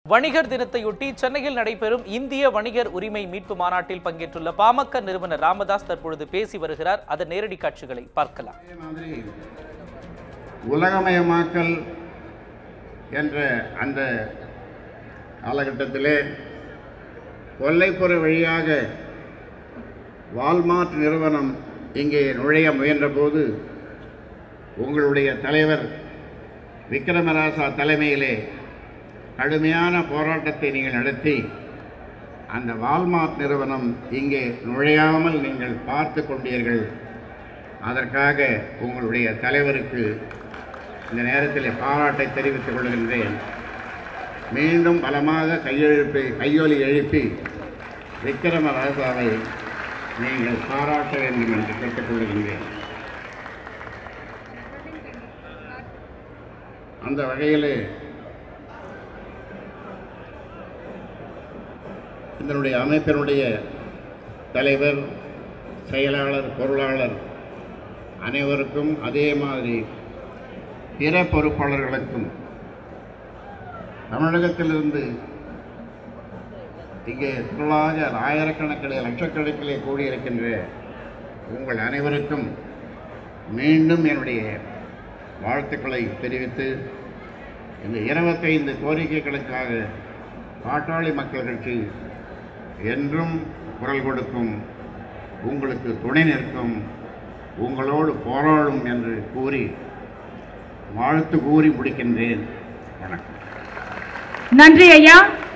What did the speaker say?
வணிகர் தினத்தையொட்டி சென்னையில் நடைபெறும் இந்திய வணிகர் உரிமை மீட்பு மாநாட்டில் பங்கேற்றுள்ள பாமக நிறுவனர் ராமதாஸ் தற்பொழுது பேசி வருகிறார் அதன் நேரடி காட்சிகளை பார்க்கலாம் அதே மாதிரி உலகமயமாக்கல் என்ற அந்த காலகட்டத்திலே கொல்லைப்புற வழியாக வால்மார்ட் நிறுவனம் இங்கே நுழைய முயன்றபோது உங்களுடைய தலைவர் விக்ரமராசா தலைமையிலே கடுமையான போராட்டத்தை நீங்கள் நடத்தி அந்த வால்மார்ட் நிறுவனம் இங்கே நுழையாமல் நீங்கள் பார்த்து கொண்டீர்கள் அதற்காக உங்களுடைய தலைவருக்கு இந்த நேரத்தில் பாராட்டை தெரிவித்துக் கொள்கின்றேன் மீண்டும் பலமாக கையெழுப்பி கையொலி எழுப்பி விக்ரம ராசாவை நீங்கள் பாராட்ட வேண்டும் என்று கேட்டுக்கொள்கின்றேன் அந்த வகையிலே இதனுடைய அமைப்பினுடைய தலைவர் செயலாளர் பொருளாளர் அனைவருக்கும் அதே மாதிரி பிற பொறுப்பாளர்களுக்கும் தமிழகத்திலிருந்து இங்கே திரளாக ஆயிரக்கணக்கிலே லட்சக்கணக்கிலே கூடியிருக்கின்ற உங்கள் அனைவருக்கும் மீண்டும் என்னுடைய வாழ்த்துக்களை தெரிவித்து இந்த இருபத்தைந்து கோரிக்கைகளுக்காக பாட்டாளி மக்கள் கட்சி என்றும் குரல் கொடுக்கும் உங்களுக்கு துணை நிற்கும் உங்களோடு போராடும் என்று கூறி வாழ்த்து கூறி முடிக்கின்றேன் வணக்கம் நன்றி ஐயா